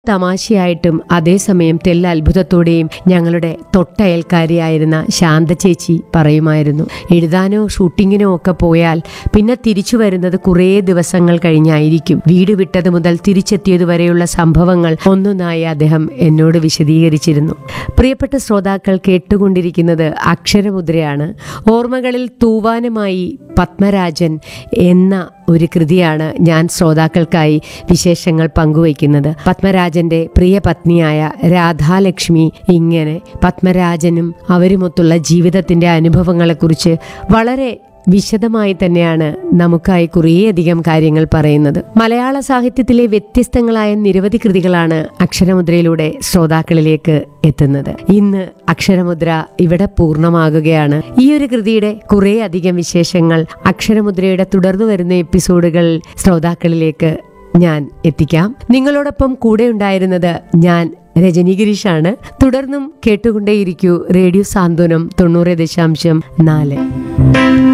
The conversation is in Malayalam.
തമാശയായിട്ടും അതേസമയം തെല്ല അത്ഭുതത്തോടെയും ഞങ്ങളുടെ തൊട്ടയൽക്കാരിയായിരുന്ന ശാന്ത ചേച്ചി പറയുമായിരുന്നു എഴുതാനോ ഷൂട്ടിങ്ങിനോ ഒക്കെ പോയാൽ പിന്നെ തിരിച്ചു വരുന്നത് കുറേ ദിവസങ്ങൾ കഴിഞ്ഞായിരിക്കും വീട് വിട്ടത് മുതൽ തിരിച്ചെത്തിയത് വരെയുള്ള സംഭവങ്ങൾ ഒന്നൊന്നായി അദ്ദേഹം എന്നോട് വിശദീകരിച്ചിരുന്നു പ്രിയപ്പെട്ട ശ്രോതാക്കൾ കേട്ടുകൊണ്ടിരിക്കുന്നത് അക്ഷരമുദ്രയാണ് ഓർമ്മകളിൽ തൂവാനുമായി പത്മരാജൻ എന്ന ഒരു കൃതിയാണ് ഞാൻ ശ്രോതാക്കൾക്കായി വിശേഷങ്ങൾ പങ്കുവയ്ക്കുന്നത് പത്മരാജന്റെ പ്രിയ പത്നിയായ രാധാലക്ഷ്മി ഇങ്ങനെ പത്മരാജനും അവരുമൊത്തുള്ള ജീവിതത്തിന്റെ അനുഭവങ്ങളെക്കുറിച്ച് വളരെ വിശദമായി തന്നെയാണ് നമുക്കായി കുറേയധികം കാര്യങ്ങൾ പറയുന്നത് മലയാള സാഹിത്യത്തിലെ വ്യത്യസ്തങ്ങളായ നിരവധി കൃതികളാണ് അക്ഷരമുദ്രയിലൂടെ ശ്രോതാക്കളിലേക്ക് എത്തുന്നത് ഇന്ന് അക്ഷരമുദ്ര ഇവിടെ പൂർണ്ണമാകുകയാണ് ഈ ഒരു കൃതിയുടെ കുറേ അധികം വിശേഷങ്ങൾ അക്ഷരമുദ്രയുടെ തുടർന്നു വരുന്ന എപ്പിസോഡുകൾ ശ്രോതാക്കളിലേക്ക് ഞാൻ എത്തിക്കാം നിങ്ങളോടൊപ്പം കൂടെ ഉണ്ടായിരുന്നത് ഞാൻ രജനി ഗിരീഷാണ് തുടർന്നും കേട്ടുകൊണ്ടേയിരിക്കൂ റേഡിയോ സാന്ത്വനം തൊണ്ണൂറ് ദശാംശം നാല്